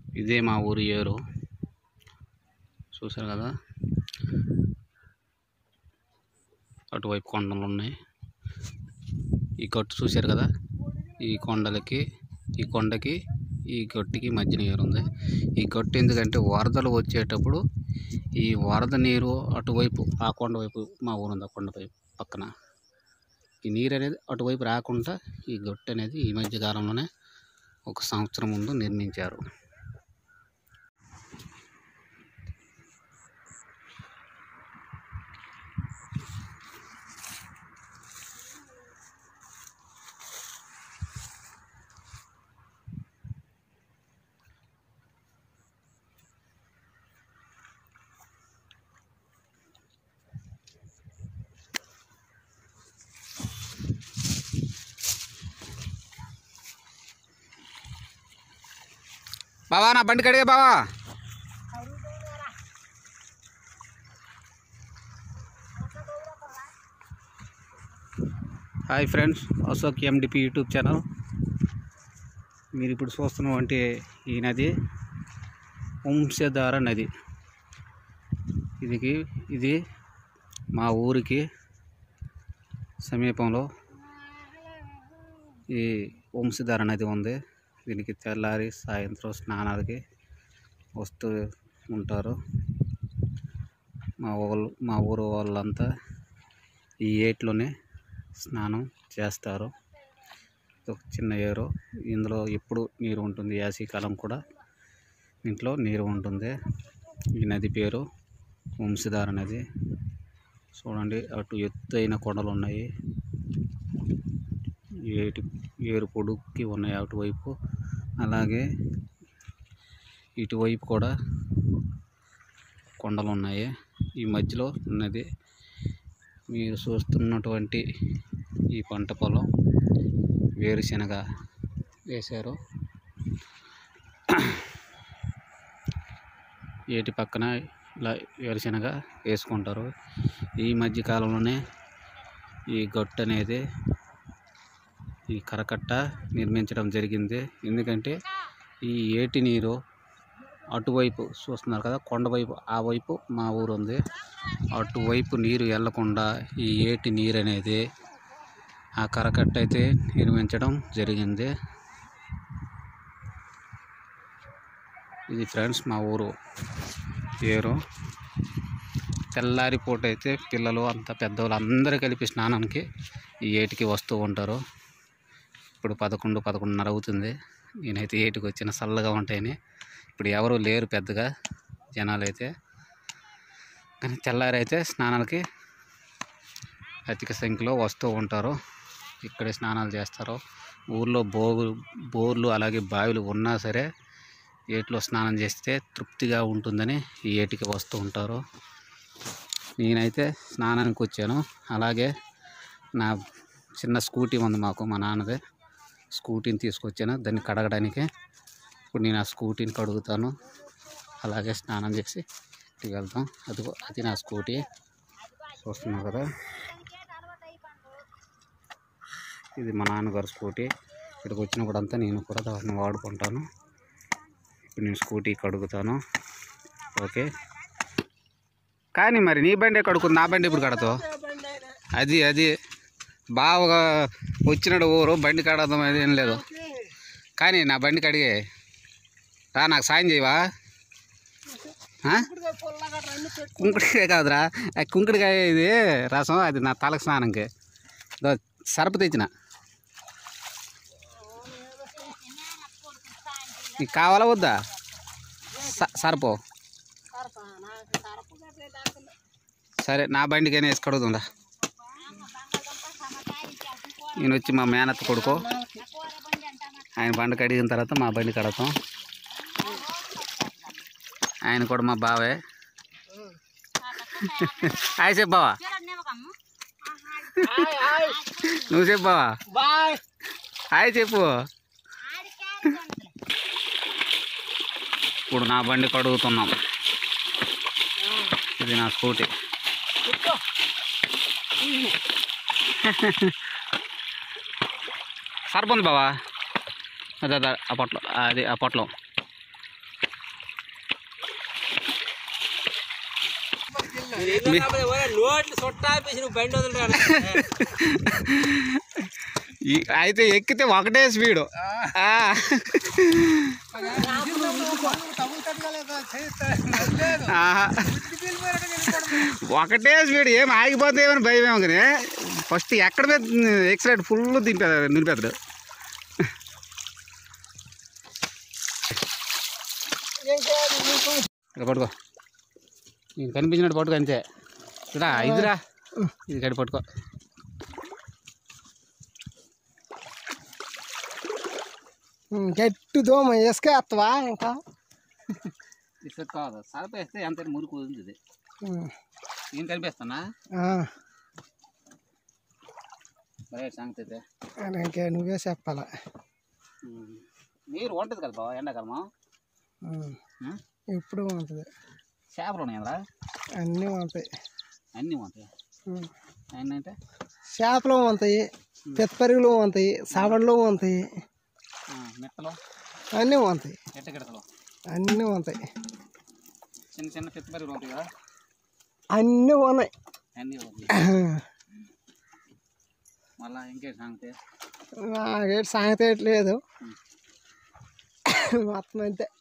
ఇదే మా ఊరి ఏరు చూసారు కదా అటువైపు కొండలు ఉన్నాయి ఈ గట్టు చూశారు కదా ఈ కొండలకి ఈ కొండకి ఈ గట్టుకి మధ్యన ఏరు ఉంది ఈ గట్టు ఎందుకంటే వరదలు వచ్చేటప్పుడు ఈ వరద నీరు అటువైపు ఆ కొండ వైపు మా ఊరు ఉంది ఆ కొండ వైపు పక్కన ఈ నీరు అనేది అటువైపు రాకుండా ఈ గట్టు అనేది ఈ మధ్య కాలంలోనే ఒక సంవత్సరం ముందు నిర్మించారు బావా నా బండి కడిగే బావా hi friends Ashok MDP YouTube channel మీరు ఇప్పుడు చూస్తున్న అంటే ఈ నది వంశధార నది ఇది ఇది మా ఊరికి సమీపంలో ఈ వంశధార నది ఉంది దీనికి తెల్లారి సాయంత్రం స్నానాలకి వస్తూ ఉంటారు మా ఊళ్ళు మా ఊరు వాళ్ళంతా ఈ ఏట్లోనే స్నానం చేస్తారు ఇది ఒక చిన్న ఏరు ఇందులో ఎప్పుడు నీరు ఉంటుంది యాసీకాలం కూడా ఇంట్లో నీరు ఉంటుంది ఈ నది పేరు వంశధార నది చూడండి అటు ఎత్తైన కొండలు ఉన్నాయి ఏటి ఏరు పొడుక్కి ఉన్నాయి అటువైపు అలాగే ఇటువైపు కూడా కొండలు ఉన్నాయి ఈ మధ్యలో ఉన్నది మీరు చూస్తున్నటువంటి ఈ పంట పొలం వేరుశనగ వేశారు ఏటి పక్కన ఇలా వేరుశనగ వేసుకుంటారు ఈ మధ్య కాలంలోనే ఈ గట్టు అనేది ఈ కరకట్ట నిర్మించడం జరిగింది ఎందుకంటే ఈ ఏటి నీరు అటువైపు చూస్తున్నారు కదా కొండ వైపు ఆ వైపు మా ఊరు ఉంది అటువైపు నీరు వెళ్లకుండా ఈ ఏటి నీరు అనేది ఆ కరకట్ట అయితే నిర్మించడం జరిగింది ఇది ఫ్రెండ్స్ మా ఊరు ఏరు తెల్లారి పూట అయితే పిల్లలు అంత పెద్దవాళ్ళు అందరూ కలిపి స్నానానికి ఈ ఏటికి వస్తూ ఉంటారు ఇప్పుడు పదకొండు పదకొండున్నర అవుతుంది నేనైతే ఏటికి వచ్చిన చల్లగా ఉంటాయని ఇప్పుడు ఎవరు లేరు పెద్దగా జనాలు అయితే కానీ తెల్లారైతే స్నానాలకి అధిక సంఖ్యలో వస్తూ ఉంటారు ఇక్కడే స్నానాలు చేస్తారు ఊర్లో బోగు బోర్లు అలాగే బావిలు ఉన్నా సరే ఏటిలో స్నానం చేస్తే తృప్తిగా ఉంటుందని ఈ ఏటికి వస్తూ ఉంటారు నేనైతే స్నానానికి వచ్చాను అలాగే నా చిన్న స్కూటీ ఉంది మాకు మా నాన్నదే స్కూటీని తీసుకొచ్చాను దాన్ని కడగడానికి ఇప్పుడు నేను ఆ స్కూటీని కడుగుతాను అలాగే స్నానం చేసి ఇంటికి వెళ్తాం అదిగో అది నా స్కూటీ చూస్తున్నావు కదా ఇది మా నాన్నగారు స్కూటీ ఇక్కడికి వచ్చినప్పుడు అంతా నేను కూడా దాన్ని వాడుకుంటాను ఇప్పుడు నేను స్కూటీ కడుగుతాను ఓకే కానీ మరి నీ బండి కడుకుంది నా బండి ఇప్పుడు కడతావు అది అది బాగా వచ్చినాడు ఊరు బండి కడదాం అది ఏం లేదు కానీ నా బండి కడిగే రా నాకు సాయం చేయవా ఆ? కుంకుడికాయ కాదురా ఆ కుంకుడికాయ ఇది రసం అది నా తలకు స్నానంకి దో సరపు తెచ్చిన నీకు కావాలా వద్దా స- సరపు సరే నా బండికైనా వేసి కడుగుతుందా నేను వచ్చి మా మేనత్త కొడుకు ఆయన బండి కడిగిన తర్వాత మా బండి కడతాం ఆయన కూడా మా బావే హాయ్ చెప్పు బావా నువ్వు చెప్పు బావా బాయ్ హాయ్ చెప్పు ఇప్పుడు నా బండి కడుగుతున్నాం ఇది నా స్కూటీ సరిపోంది బావా అదే అదే అప్పట్లో అది అప్పట్లో నోట్లు చుట్టాపేసి నువ్వు బండి వదిలిరా ఈ- అయితే ఎక్కితే ఒకటే స్పీడు ఆ. ఆహా. ఒకటే స్పీడ్ ఏం ఆగిపోతే ఏమని భయం ఏమో కానీ ఫస్ట్ ఎక్కడ మీద ఎక్సలైట్ ఫుల్ దింపే నిలిపేస్తాడు ఇక్కడ పట్టుకో నీకు కనిపించినట్టు పట్టుకో అంతే ఇదిరా ఇదిరా ఇది గడి పట్టుకో గట్టి దోమ వేసుకేస్తావా ఇంకా ఇసుక కాదు సరిపేస్తే ఎంత మురికి ఉంది ఉమ్. నేను కనిపిస్తానా ఆ, బయట సంగతి అయితే ఇంకే నువ్వే చెప్పాల నీరు ఉంటుంది కదా బావ ఎండాకాలమా ఉమ్. ఇప్పుడు ఉంటుంది చేపలు ఉన్నాయా అన్నీ ఉంటాయి అన్నీ ఉంటాయి ఉమ్. అన్నీ అంటే చేపలు ఉంటాయి పెత్తపరుగులు ఉంటాయి సావడ్లు ఉంటాయి ఆ, మిట్టలు అన్నీ ఉంటాయి ఎట్టగిడతలు అన్నీ ఉంటాయి చిన్న చిన్న పెట్టుబడులు ఉంటాయి కదా అన్నీ ఉన్నాయి అన్నీ ఉంటాయి మళ్ళా ఇంకేం సంగతి నాకేటి సాంగతి లేదు మొత్తం అంతే